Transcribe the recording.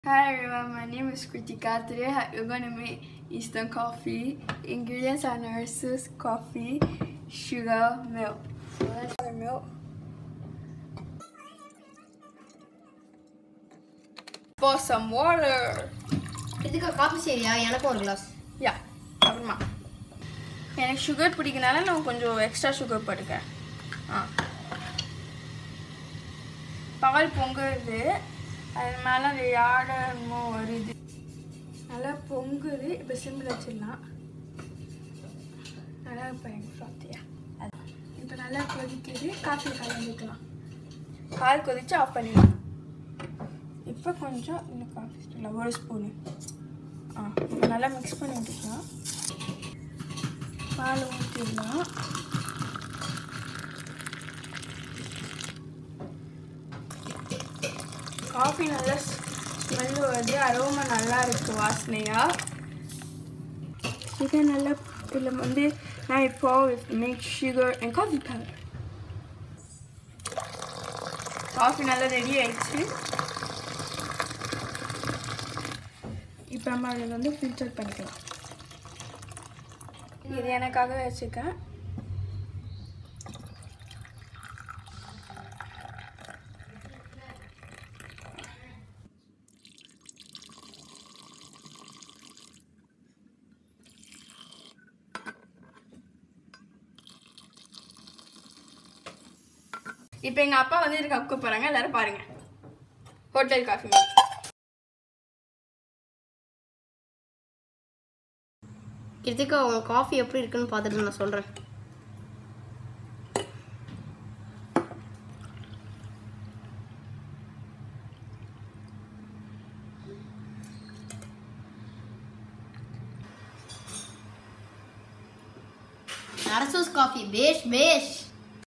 Hi everyone, my name is Kritika. Today ha- we're going to make Eastern coffee. Ingredients are nurses, coffee, sugar, milk. So let's start milk. Pour some water. இதுக்கு coffee சரியா எனக்கும் ஒரு class Yeah, அப்புறமா எனக்கு sugar பிடிக்கனால நான் கொஞ்சம் extra sugar போட்டுக்கிறேன் ஆ பால் பொங்குது அது மேலே அந்த யாடமோ வருது நல்லா பொங்குது இப்போ சிம்பிள் வச்சிடலாம் நல்லா இப்போ எனக்கு ஃப்ராத்தியா இப்போ நல்லா கொதிக்குது காஃபி கலந்துக்கலாம் பால் கொதிச்சு ஆஃப் பண்ணிடலாம் இப்போ கொஞ்சம் இன்னும் காஃபி இல்லை ஒரு ஸ்பூனு ஆ இப்போ நல்லா மிக்ஸ் பண்ணி விட்டுக்கலாம் பால் ஊற்றிடலாம் காஃபி நல்லா ஸ்மெல் வருது அரோமா நல்லா இருக்கு வாசனையா இதை நல்லா இதில் வந்து நான் இப்போ mix sugar and coffee powder coffee நல்லா ரெடி ஆயிடுச்சு இப்போ நம்ம அதில் வந்து ஃபில்டர் பண்ணிக்கலாம் இது எனக்காக வச்சுருக்கேன் இப்போ எங்கள் அப்பா வந்து இதுக்கு கக்க போகிறாங்க எல்லாரும் பாருங்க ஹோட்டல் காஃபி மாதிரி கிருத்திகா உங்க காஃபி எப்படி இருக்குன்னு பார்த்துட்டு நான் சொல்றேன் அரசூஸ் காஃபி பேஷ் பேஷ்